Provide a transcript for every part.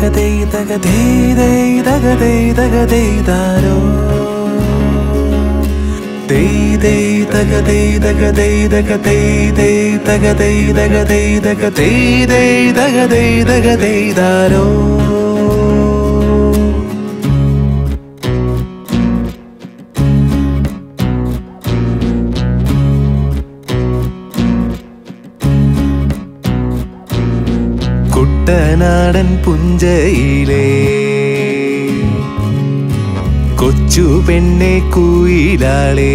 തകതേ തകതേ ദേ തകതേ തകതേ താരോ തേ ദേ തകതേ തകതേ തകതേ ദേ തകതേ തകതേ തകതേ ദേ തകതേ തകതേ താരോ കുട്ടനാടൻ പുഞ്ചയിലേ കൊച്ചു പെണ്ണെ കുയിലാളേ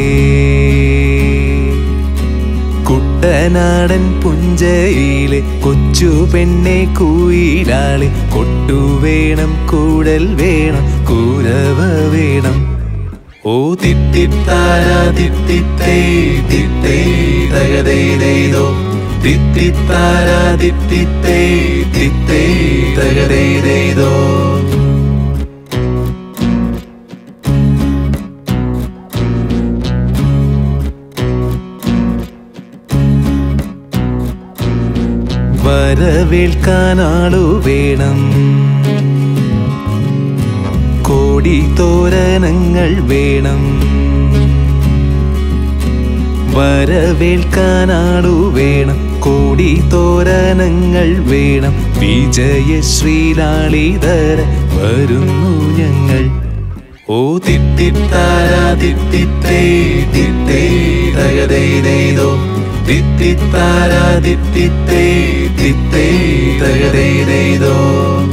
കുട്ടനാടൻ പുഞ്ചയിലെ കൊച്ചു പെണ്ണെ കുയിലാളെ കൊട്ടു വേണം കൂടൽ വേണം കൂരവ വേണം ഓ തിത്തിത്താരാ തിത്തിത്തേ തിത്തേ തകതേതോ തിത്തിത്താരാ തിത്തിത്തേ തിത്തേ തകതേതോ വരവേൽക്കാനാളു വേണം കോടി തോരണങ്ങൾ വേണം വരവേൽക്കാനാളു വേണം കോടി തോരണങ്ങൾ വേണം വിജയശ്രീലാളിതര വരുന്നു ഞങ്ങൾ ഓ തിത്തിത്താരാ തിത്തിത്തേ തിത്തേ തകതേതോ തിത്തിത്താരാ തിത്തിത്തേ തിത്തേ തകതേതോ